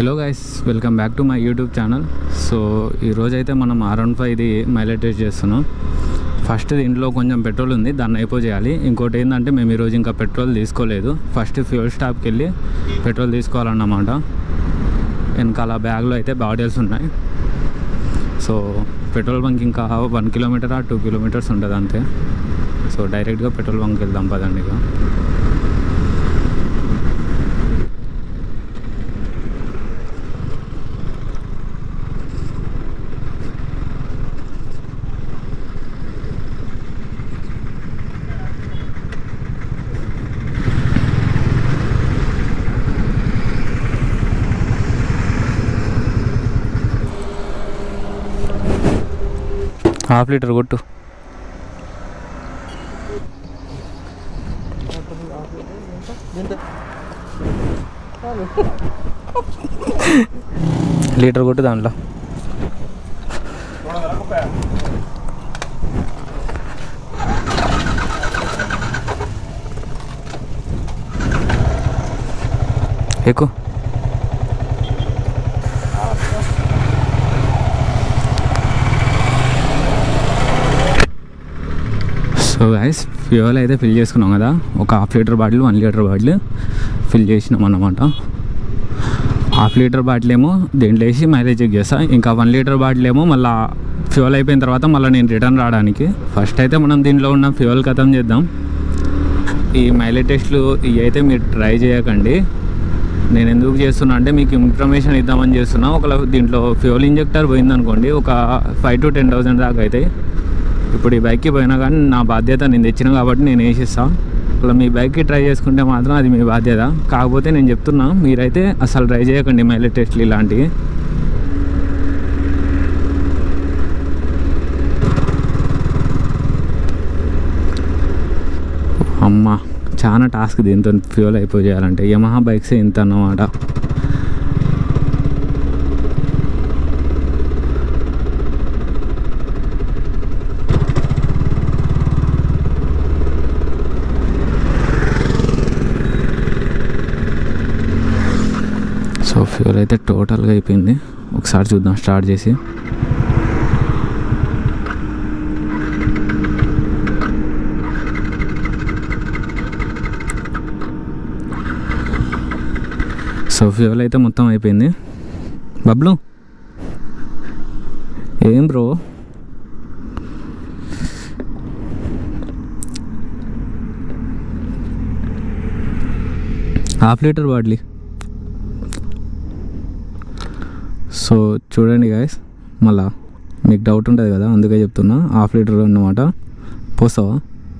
hello guys welcome back to my YouTube channel so ఈరోజు అయితే మనం ఆర్ వన్ ఫైవ్ ఇది మైలేజ్ టెస్ట్ చేస్తున్నాం ఫస్ట్ దీంట్లో కొంచెం పెట్రోల్ ఉంది దాన్ని అయిపో చేయాలి ఇంకోటి ఏంటంటే మేము ఈరోజు ఇంకా పెట్రోల్ తీసుకోలేదు ఫస్ట్ ఫ్యూల్ స్టాప్కి వెళ్ళి పెట్రోల్ తీసుకోవాలన్నమాట వెనకాల బ్యాగ్లో అయితే బాటిల్స్ ఉన్నాయి సో పెట్రోల్ బంక్ ఇంకా వన్ కిలోమీటర్ టూ కిలోమీటర్స్ ఉంటుంది అంతే సో డైరెక్ట్గా పెట్రోల్ బంక్కి వెళ్దాం పదండి ఇక హాఫ్ లీటర్ కొట్టు లీటర్ కొట్టు దాంట్లో ఎక్కువ సో గైస్ ఫ్యూయల్ అయితే ఫిల్ చేసుకున్నాం కదా ఒక half litre bottle one litre bottle fill చేసినాం అన్నమాట హాఫ్ లీటర్ బాటిల్ ఏమో దేంట్లో వేసి మైలేజ్ చెక్ చేస్తా ఇంకా వన్ లీటర్ బాటిల్ ఏమో మళ్ళీ ఫ్యూయల్ అయిపోయిన తర్వాత మళ్ళీ నేను రిటర్న్ రావడానికి ఫస్ట్ అయితే మనం దీంట్లో ఉన్న ఫ్యూయల్ ఖతం చేద్దాం ఈ మైలేజ్ టెస్ట్లు ఇవి అయితే మీరు ట్రై చేయకండి నేను ఎందుకు చేస్తున్నా అంటే మీకు ఇన్ఫర్మేషన్ ఇద్దామని చేస్తున్నా ఒకవేళ దీంట్లో ఫ్యూయల్ ఇంజెక్టర్ పోయిందనుకోండి ఒక ఫైవ్ టు టెన్ థౌసండ్ దాకా అవుతాయి ఇప్పుడు ఈ బైక్కి పోయినా కానీ నా బాధ్యత నేను తెచ్చిన కాబట్టి నేను వేసిస్తా అలా మీ బైక్కి ట్రై చేసుకుంటే మాత్రం అది మీ బాధ్యత కాకపోతే నేను చెప్తున్నా మీరైతే అసలు ట్రై చేయకండి మైలేజ్ టెస్ట్లు ఇలాంటివి అమ్మ చాలా టాస్క్ దీంతో ఫ్యూల్ అయిపోయి చేయాలంటే యమహా బైక్స్ ఇంత అన్నమాట సో ఫ్యూల్ అయితే టోటల్గా అయిపోయింది ఒకసారి చూద్దాం స్టార్ట్ చేసి సో ఫ్యూల్ అయితే మొత్తం అయిపోయింది బబ్లు ఏం bro half litre bottle so చూడండి గాయస్ మళ్ళా మీకు డౌట్ ఉంటుంది కదా అందుకే చెప్తున్నా హాఫ్ లీటర్ అన్నమాట పోసావా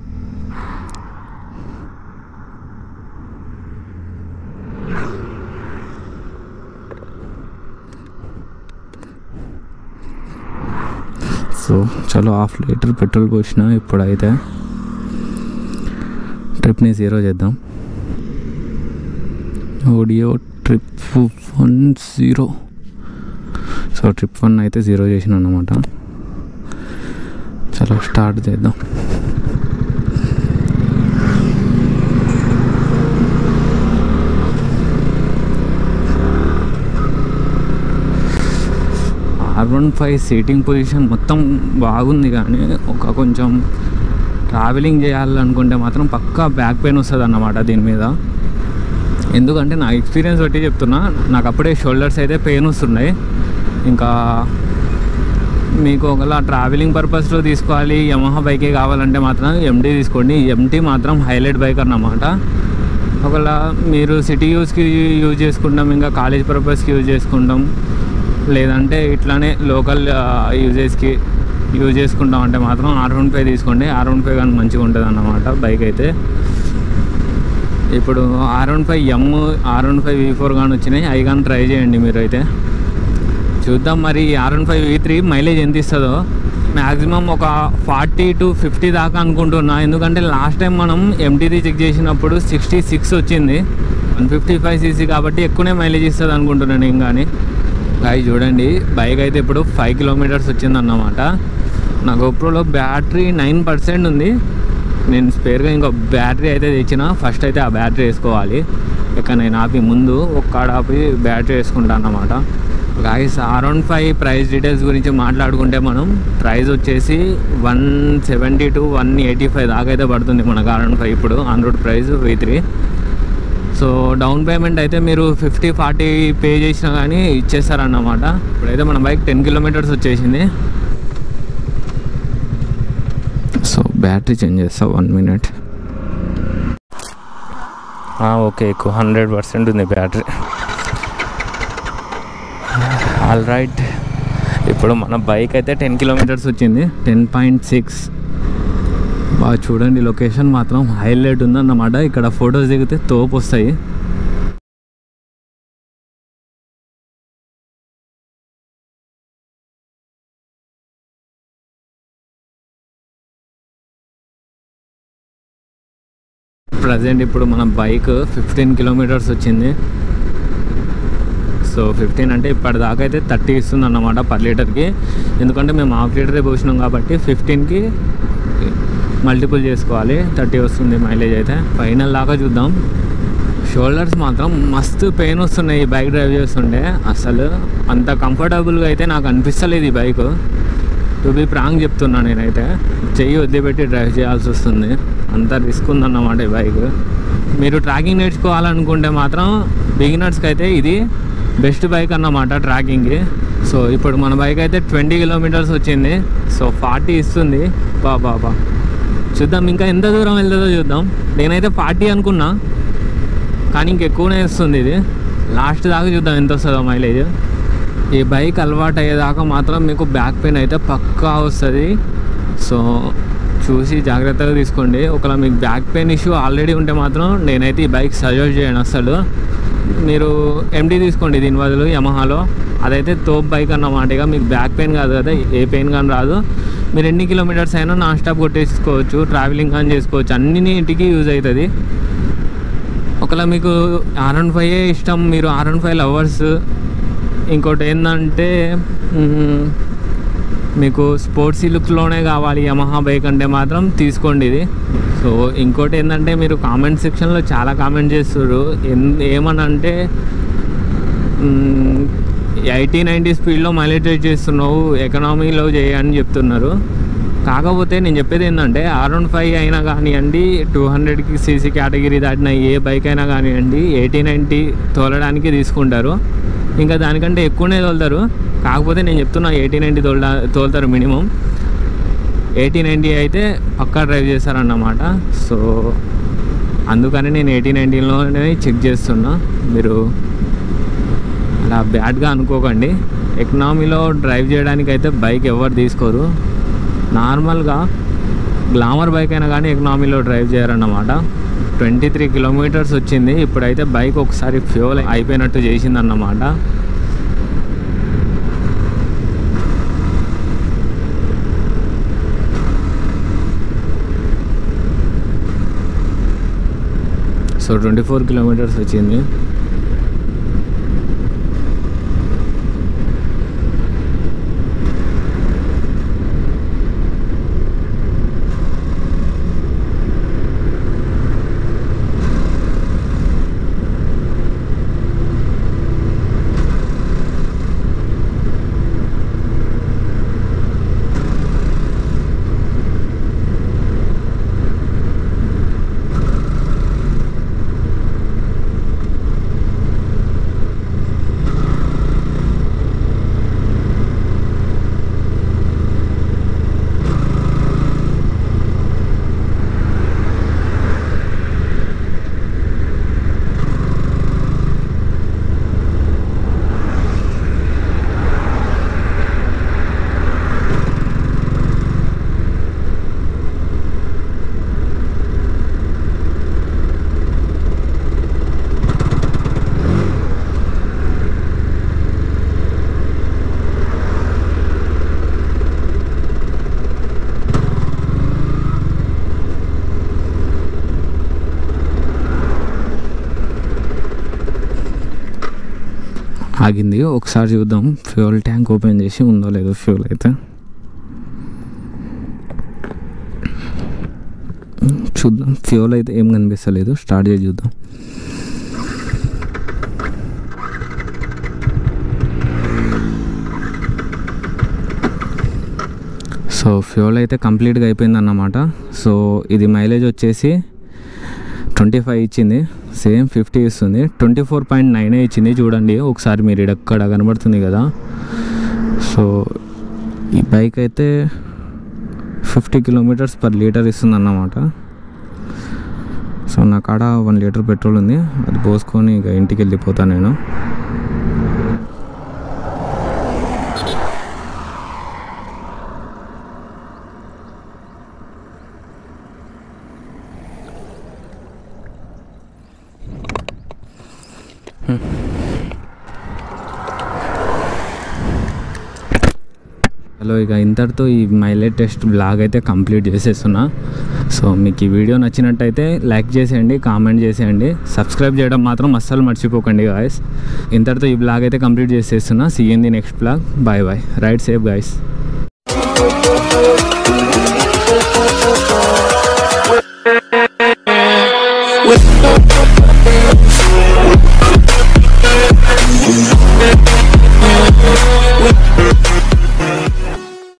సో చలో హాఫ్ లీటర్ పెట్రోల్ పోసిన ఇప్పుడైతే ట్రిప్ని జీరో చేద్దాం audio trip one zero so trip one అయితే జీరో చేసిన అన్నమాట చలో స్టార్ట్ చేద్దాం R one five seating position మొత్తం బాగుంది కానీ ఒక కొంచెం ట్రావెలింగ్ చేయాలనుకుంటే మాత్రం పక్కా బ్యాక్ పెయిన్ వస్తుంది అన్నమాట దీని మీద ఎందుకంటే నా ఎక్స్పీరియన్స్ బట్టి చెప్తున్నా నాకు అప్పుడే షోల్డర్స్ అయితే పెయిన్ వస్తున్నాయి ఇంకా మీకు ఒకవేళ ట్రావెలింగ్ పర్పస్లో తీసుకోవాలి యమహా బైకే కావాలంటే మాత్రం ఎంటీ తీసుకోండి ఎంటీ మాత్రం హైలైట్ బైక్ అన్నమాట ఒకవేళ మీరు సిటీ యూస్కి యూజ్ చేసుకుంటాం ఇంకా కాలేజ్ పర్పస్కి యూజ్ చేసుకుంటాం లేదంటే ఇట్లానే లోకల్ యూజెస్కి యూజ్ చేసుకుంటాం అంటే మాత్రం ఆర్ వన్ ఫైవ్ తీసుకోండి ఆర్ వన్ ఫైవ్ కానీ మంచిగా ఉంటుంది అన్నమాట బైక్ అయితే ఇప్పుడు R one five M R one five V four కానీ వచ్చినాయి అవి కానీ ట్రై చేయండి మీరు అయితే చూద్దాం మరి R one five V three mileage ఎంత ఇస్తుందో మ్యాక్సిమం ఒక ఫార్టీ టు ఫిఫ్టీ దాకా అనుకుంటున్నా ఎందుకంటే లాస్ట్ టైం మనం ఎంటీది చెక్ చేసినప్పుడు సిక్స్టీ సిక్స్ వచ్చింది వన్ ఫిఫ్టీ ఫైవ్ సీసీ కాబట్టి ఎక్కువనే మైలేజ్ ఇస్తుంది అనుకుంటున్నాను నేను కానీ గాయ చూడండి బైక్ అయితే ఇప్పుడు ఫైవ్ కిలోమీటర్స్ వచ్చిందన్నమాట నా గోప్రోలో బ్యాటరీ నైన్ పర్సెంట్ ఉంది నేను స్పేర్గా ఇంకో బ్యాటరీ అయితే తెచ్చిన ఫస్ట్ అయితే ఆ బ్యాటరీ వేసుకోవాలి ఎక్కడైనా ఆపి ముందు ఒక్కడ ఆపి బ్యాటరీ వేసుకుంటా అన్నమాట guys R one five price details గురించి మాట్లాడుకుంటే మనం ప్రైస్ వచ్చేసి one seventy to one eighty five దాకా అయితే పడుతుంది మనకు ఆర్ వన్ ఫైవ్ ఇప్పుడు on road price V three so down payment అయితే మీరు ఫిఫ్టీ ఫార్టీ పే చేసినా కానీ ఇచ్చేస్తారన్నమాట ఇప్పుడైతే మన బైక్ టెన్ కిలోమీటర్స్ వచ్చేసింది సో బ్యాటరీ చేంజ్ చేస్తా వన్ మినిట్ ఓకే ఎక్కువ హండ్రెడ్ పర్సెంట్ ఉంది బ్యాటరీ ఆల్ రైట్ ఇప్పుడు మన బైక్ అయితే టెన్ కిలోమీటర్స్ వచ్చింది టెన్ పాయింట్ సిక్స్ బాగా చూడండి లొకేషన్ మాత్రం హైలైట్ ఉందన్నమాట ఇక్కడ ఫొటోస్ దిగితే తోపు వస్తాయి ప్రజెంట్ ఇప్పుడు మన బైక్ ఫిఫ్టీన్ కిలోమీటర్స్ వచ్చింది సో ఫిఫ్టీన్ అంటే ఇప్పటిదాకా అయితే థర్టీ ఇస్తుంది అన్నమాట పర్ లీటర్కి ఎందుకంటే మేము హాఫ్ లీటరే పోసినాం కాబట్టి ఫిఫ్టీన్కి మల్టిపుల్ చేసుకోవాలి థర్టీ వస్తుంది మైలేజ్ అయితే ఫైనల్ దాకా చూద్దాం షోల్డర్స్ మాత్రం మస్తు పెయిన్ వస్తున్నాయి ఈ బైక్ డ్రైవ్ చేస్తుంటే అసలు అంత కంఫర్టబుల్గా అయితే నాకు అనిపిస్తలేదు ఈ బైక్ టు బీ ప్రాంగ్ చెప్తున్నా నేనైతే చెయ్యి వదిలిపెట్టి డ్రైవ్ చేయాల్సి వస్తుంది అంత రిస్క్ ఉందన్నమాట ఈ బైక్ మీరు ట్రాకింగ్ నేర్చుకోవాలనుకుంటే మాత్రం బిగినర్స్కి అయితే ఇది బెస్ట్ బైక్ అన్నమాట ట్రాకింగ్కి సో ఇప్పుడు మన బైక్ అయితే ట్వంటీ కిలోమీటర్స్ వచ్చింది సో ఫార్టీ ఇస్తుంది బా బాబా చూద్దాం ఇంకా ఎంత దూరం వెళ్తుందో చూద్దాం నేనైతే ఫార్టీ అనుకున్నా కానీ ఇంకెక్కువనే ఇస్తుంది ఇది లాస్ట్ దాకా చూద్దాం ఎంత వస్తుందో మైలేజ్ ఈ బైక్ అలవాటు అయ్యేదాకా మాత్రం మీకు బ్యాక్ పెయిన్ అయితే పక్కా వస్తుంది సో చూసి జాగ్రత్తగా తీసుకోండి ఒకవేళ మీకు బ్యాక్ పెయిన్ ఇష్యూ ఆల్రెడీ ఉంటే మాత్రం నేనైతే ఈ బైక్ సజెస్ట్ చేయను అసలు మీరు ఎంటీ తీసుకోండి దీని బదులు యమహాలో అదైతే తోప్ బైక్ అన్నమాట ఇక మీకు బ్యాక్ పెయిన్ కాదు కదా ఏ పెయిన్ కానీ రాదు మీరు ఎన్ని కిలోమీటర్స్ అయినా నాన్ స్టాప్ కొట్టేసుకోవచ్చు ట్రావెలింగ్ కానీ చేసుకోవచ్చు అన్నింటికి యూజ్ అవుతుంది ఒకవేళ మీకు ఆర్ వన్ ఫైవ్ ఇష్టం మీరు ఆర్ వన్ ఫైవ్ లవర్స్ ఇంకోటి ఏంటంటే మ్మ్, మీకు స్పోర్ట్స్ లుక్లోనే కావాలి యమహా బైక్ అంటే మాత్రం తీసుకోండి ఇది సో ఇంకోటి ఏంటంటే మీరు కామెంట్ సెక్షన్లో చాలా కామెంట్ చేస్తారు ఎన్- ఏమనంటే ఎయిటీ నైంటీ స్పీడ్లో మైలేజ్ చేస్తున్నావు ఎకనామీలో చేయని చెప్తున్నారు కాకపోతే నేను చెప్పేది ఏంటంటే ఆర్ వన్ ఫైవ్ అయినా కానివ్వండి టూ హండ్రెడ్కి సీసీ కేటగిరీ దాటిన ఏ బైక్ అయినా కానివ్వండి ఎయిటీ నైంటీ తోలడానికి తీసుకుంటారు ఇంకా దానికంటే ఎక్కువనే తోలుతారు కాకపోతే నేను చెప్తున్నా ఎయిటీ నైంటీ తోల తోలుతారు మినిమం ఎయిటీ నైంటీ అయితే పక్కా డ్రైవ్ చేస్తారన్నమాట సో అందుకని నేను ఎయిటీ నైంటీలోనే చెక్ చేస్తున్నా మీరు అలా బ్యాడ్గా అనుకోకండి ఎకనామీలో డ్రైవ్ చేయడానికి అయితే బైక్ ఎవరు తీసుకోరు నార్మల్గా గ్లామర్ బైక్ అయినా కానీ ఎకనామీలో డ్రైవ్ చేయరన్నమాట ట్వంటీ త్రీ కిలోమీటర్స్ వచ్చింది ఇప్పుడైతే బైక్ ఒకసారి ఫ్యూల్ అయిపోయినట్టు చేసిందన్నమాట సో ట్వంటీ ఫోర్ కిలోమీటర్స్ వచ్చింది ఆగింది ఒకసారి చూద్దాం ఫ్యూల్ ట్యాంక్ ఓపెన్ చేసి ఉందో లేదో ఫ్యూల్ అయితే చూద్దాం ఫ్యూల్ అయితే ఏం కనిపిస్తలేదు స్టార్ట్ చేసి చూద్దాం సో ఫ్యూల్ అయితే కంప్లీట్గా అయిపోయింది అన్నమాట సో ఇది మైలేజ్ వచ్చేసి ట్వంటీ ఫైవ్ ఇచ్చింది సేమ్ ఫిఫ్టీ ఇస్తుంది ట్వంటీ ఫోర్ పాయింట్ నైన్ ఇచ్చింది చూడండి ఒకసారి మీరు ఇక్కడ కనబడుతుంది కదా సో ఈ బైక్ అయితే ఫిఫ్టీ కిలోమీటర్స్ పర్ లీటర్ ఇస్తుంది అన్నమాట సో నా కాడ వన్ లీటర్ పెట్రోల్ ఉంది అది పోసుకొని ఇక ఇంటికి వెళ్ళిపోతాను నేను హలో ఇక ఇంతటితో ఈ మైలేజ్ టెస్ట్ బ్లాగ్ అయితే కంప్లీట్ చేసేస్తున్నా సో మీకు ఈ వీడియో నచ్చినట్టయితే లైక్ చేసేయండి కామెంట్ చేసేయండి సబ్స్క్రైబ్ చేయడం మాత్రం అస్సలు మర్చిపోకండి గాయస్ ఇంతటితో ఈ బ్లాగ్ అయితే కంప్లీట్ చేసేస్తున్నా see in the next blog bye bye ride safe guys